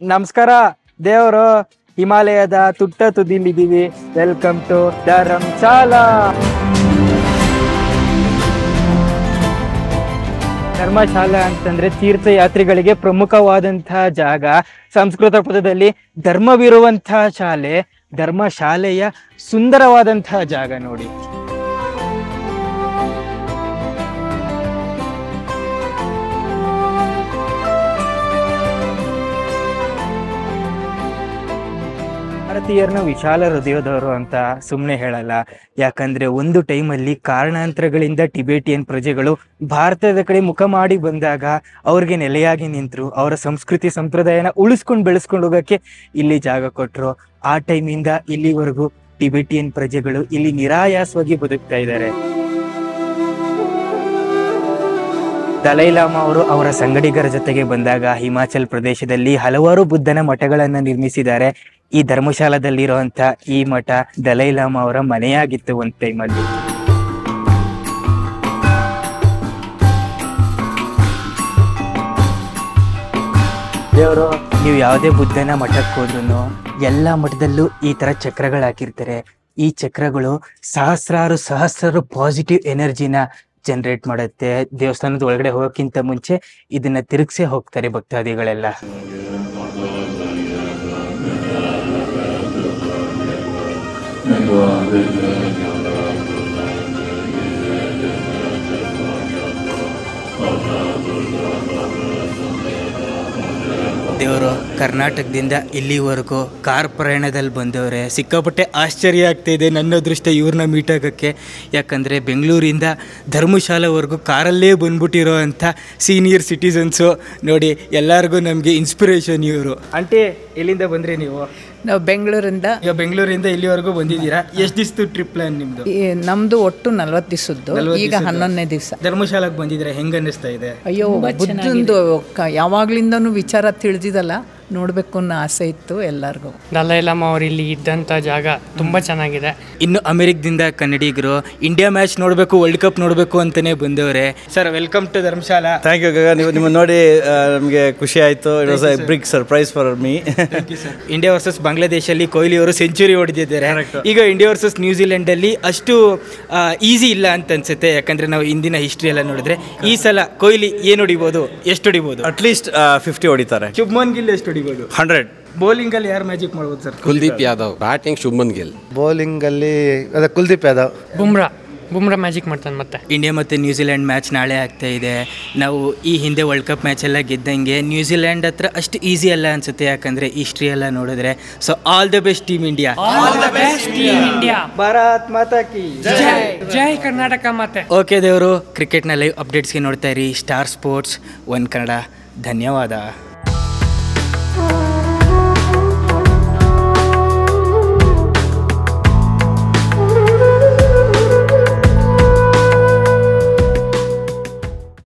ನಮಸ್ಕಾರ ದೇವರು ಹಿಮಾಲಯದ ತುಟ್ಟ ತುದಿಲಿದ್ದೀವಿ ವೆಲ್ಕಮ್ ಟು ಧರ್ಮಶಾಲಾ ಧರ್ಮಶಾಲಾ ಅಂತಂದ್ರೆ ತೀರ್ಥಯಾತ್ರಿಗಳಿಗೆ ಪ್ರಮುಖವಾದಂತಹ ಜಾಗ ಸಂಸ್ಕೃತ ಪದದಲ್ಲಿ ಧರ್ಮವಿರುವಂತಹ ಶಾಲೆ ಧರ್ಮಶಾಲೆಯ ಸುಂದರವಾದಂತಹ ಜಾಗ ನೋಡಿ ಭಾರತೀಯರನ್ನ ವಿಶಾಲ ಹೃದಯದವರು ಅಂತ ಸುಮ್ಮನೆ ಹೇಳಲ್ಲ ಯಾಕಂದ್ರೆ ಒಂದು ಟೈಮಲ್ಲಿ ಕಾರಣಾಂತರಗಳಿಂದ ಟಿಬೇಟಿಯನ್ ಪ್ರಜೆಗಳು ಭಾರತದ ಕಡೆ ಮುಖ ಮಾಡಿ ಬಂದಾಗ ಅವ್ರಿಗೆ ನೆಲೆಯಾಗಿ ನಿಂತರು ಅವರ ಸಂಸ್ಕೃತಿ ಸಂಪ್ರದಾಯನ ಉಳಿಸ್ಕೊಂಡು ಬೆಳೆಸ್ಕೊಂಡು ಹೋಗಕ್ಕೆ ಇಲ್ಲಿ ಜಾಗ ಕೊಟ್ರು ಆ ಟೈಮಿಂದ ಇಲ್ಲಿವರೆಗೂ ಟಿಬೇಟಿಯನ್ ಪ್ರಜೆಗಳು ಇಲ್ಲಿ ನಿರಾಯಾಸವಾಗಿ ಬದುಕ್ತಾ ಇದ್ದಾರೆ ದಲೈಲಾಮಾ ಅವರು ಅವರ ಸಂಗಡಿಗರ ಜೊತೆಗೆ ಬಂದಾಗ ಹಿಮಾಚಲ್ ಪ್ರದೇಶದಲ್ಲಿ ಹಲವಾರು ಬುದ್ಧನ ಮಠಗಳನ್ನ ನಿರ್ಮಿಸಿದ್ದಾರೆ ಈ ಧರ್ಮಶಾಲದಲ್ಲಿರುವಂತ ಈ ಮಠ ದಲೈಲಾಮಾ ಅವರ ಮನೆಯಾಗಿತ್ತು ಒಂದ್ ಟೈಮಲ್ಲಿ ದೇವರು ನೀವು ಯಾವುದೇ ಬುದ್ಧನ ಮಠಕ್ಕೆ ಹೋದ್ರು ಎಲ್ಲಾ ಮಠದಲ್ಲೂ ಈ ತರ ಚಕ್ರಗಳು ಹಾಕಿರ್ತಾರೆ ಈ ಚಕ್ರಗಳು ಸಹಸ್ರಾರು ಸಹಸ್ರಾರು ಪಾಸಿಟಿವ್ ಎನರ್ಜಿನ ಜನರೇಟ್ ಮಾಡುತ್ತೆ ದೇವಸ್ಥಾನದ ಒಳಗಡೆ ಹೋಗೋಕ್ಕಿಂತ ಮುಂಚೆ ಇದನ್ನ ತಿರುಗಿಸೇ ಹೋಗ್ತಾರೆ ಭಕ್ತಾದಿಗಳೆಲ್ಲ ದೇವರು ಕರ್ನಾಟಕದಿಂದ ಇಲ್ಲಿವರೆಗೂ ಕಾರ್ ಪ್ರಯಾಣದಲ್ಲಿ ಬಂದವ್ರೆ ಸಿಕ್ಕಾಪಟ್ಟೆ ಆಶ್ಚರ್ಯ ಆಗ್ತಾ ಇದೆ ನನ್ನ ಅದೃಷ್ಟ ಇವ್ರನ್ನ ಮೀಟ್ ಆಗೋಕ್ಕೆ ಯಾಕಂದರೆ ಬೆಂಗಳೂರಿಂದ ಧರ್ಮಶಾಲಾವರೆಗೂ ಕಾರಲ್ಲೇ ಬಂದ್ಬಿಟ್ಟಿರೋ ಅಂಥ ಸೀನಿಯರ್ ಸಿಟಿಸನ್ಸು ನೋಡಿ ಎಲ್ಲರಿಗೂ ನಮಗೆ ಇನ್ಸ್ಪಿರೇಷನ್ ಇವರು ಆಂಟಿ ಎಲ್ಲಿಂದ ಬಂದ್ರಿ ನೀವು ನಾವು ಬೆಂಗಳೂರಿಂದ ಈಗ ಬೆಂಗಳೂರಿಂದ ಇಲ್ಲಿವರೆಗೂ ಬಂದಿದ್ದೀರಾ ಎಷ್ಟು ದಿವಸದ ಟ್ರಿಪ್ ಪ್ಲಾನ್ ನಿಮ್ಮದು ಈ ನಮ್ದು ಒಟ್ಟು ನಲ್ವತ್ತು ದಿವಸದ್ದು ಈಗ ಹನ್ನೊಂದನೇ ದಿವಸ ಧರ್ಮಶಾಲಾಗೆ ಬಂದಿದ್ದೀರಾ ಹೆಂಗೆ ಅನ್ನಿಸ್ತಾ ಇದೆ ಅಯ್ಯೋ ಬುದ್ಧಂದು ಕ- ಯಾವಾಗ್ಲಿಂದನೂ ವಿಚಾರ ತಿಳಿದಿದಲ್ಲ ನೋಡ್ಬೇಕು ಅನ್ನೋ ಆಸೆ ಇತ್ತು ಎಲ್ಲರಿಗೂ ದಲೈಲಾಮ ಅವರು ಇಲ್ಲಿ ಇದ್ದಂಥ ಜಾಗ ತುಂಬ ಚೆನ್ನಾಗಿದೆ ಇನ್ನು ಅಮೆರಿಕದಿಂದ ಕನ್ನಡಿಗರು ಇಂಡಿಯಾ ಮ್ಯಾಚ್ ನೋಡಬೇಕು ವರ್ಲ್ಡ್ ಕಪ್ ನೋಡಬೇಕು ಅಂತಾನೆ ಬಂದವ್ರೆ sir welcome to Dharamshala thank you ಗಗ ನೀವು ನಿಮ್ಮ ನೋಡಿ ನಮಗೆ ಖುಷಿ ಆಯಿತು it was a big surprise for me India versus ಬಾಂಗ್ಲಾದೇಶಲ್ಲಿ ಕೊಹ್ಲಿ ಅವರು ಸೆಂಚುರಿ ಹೊಡೆದಿದ್ದಾರೆ ಈಗ ಇಂಡಿಯಾ ವರ್ಸಸ್ ನ್ಯೂಜಿಲೆಂಡ್ ಅಲ್ಲಿ ಅಷ್ಟು ಈಸಿ ಇಲ್ಲ ಅಂತ ಅನ್ಸುತ್ತೆ ಯಾಕಂದ್ರೆ ನಾವು ಇಂದಿನ ಹಿಸ್ಟ್ರಿ ಎಲ್ಲ ನೋಡಿದ್ರೆ ಈ ಸಲ ಕೊಹ್ಲಿ ಏನ್ ಹೊಡಿಬೋದು ಎಷ್ಟು ಹೊಡಿಬೋದು ಅಟ್ಲೀಸ್ಟ್ ಫಿಫ್ಟಿ ಹೊಡಿತಾರೆ ಶುಭ್ಮನ್ ಗಿಲ್ ಎಷ್ಟು ಹೊಡಿಬೋದು ಹಂಡ್ರೆಡ್ ಬೌಲಿಂಗ್ ಅಲ್ಲಿ ಯಾರು ಮ್ಯಾಜಿಕ್ ಮಾಡ್ಬೋದು ಸರ್ ಕುಲ್ದೀಪ್ ಯಾದವ್ ಬ್ಯಾಟಿಂಗ್ ಶುಭ್ಮನ್ ಗಿಲ್ ಬೌಲಿಂಗಲ್ಲಿ ಅದೇ ಕುಲ್ದೀಪ್ ಯಾದವ್ ಬುಮ್ರಾ ಬುಮ್ರಾ ಮ್ಯಾಜಿಕ್ ಮಾಡ್ತಾನೆ ಮತ್ತೆ ಇಂಡಿಯಾ ಮತ್ತು ನ್ಯೂಜಿಲೆಂಡ್ ಮ್ಯಾಚ್ ನಾಳೆ ಆಗ್ತಾ ಇದೆ ನಾವು ಈ ಹಿಂದೆ ವರ್ಲ್ಡ್ ಕಪ್ ಮ್ಯಾಚ್ ಎಲ್ಲ ಗೆದ್ದಂಗೆ ನ್ಯೂಜಿಲೆಂಡ್ ಹತ್ರ ಅಷ್ಟು ಈಸಿ ಅಲ್ಲ ಅನ್ಸುತ್ತೆ ಯಾಕಂದ್ರೆ ಹಿಸ್ಟ್ರಿ ಎಲ್ಲ ನೋಡಿದ್ರೆ so all the best team India India Bharat Mata ಕಿ ಜೈ ಕರ್ನಾಟಕ ಮತ್ತೆ ಓಕೆ ದೇವರು ಕ್ರಿಕೆಟ್ನ ಲೈವ್ ಅಪ್ಡೇಟ್ಸ್ಗೆ ನೋಡ್ತಾ ಇರಿ ಸ್ಟಾರ್ ಸ್ಪೋರ್ಟ್ಸ್ ಒನ್ ಕನ್ನಡ ಧನ್ಯವಾದ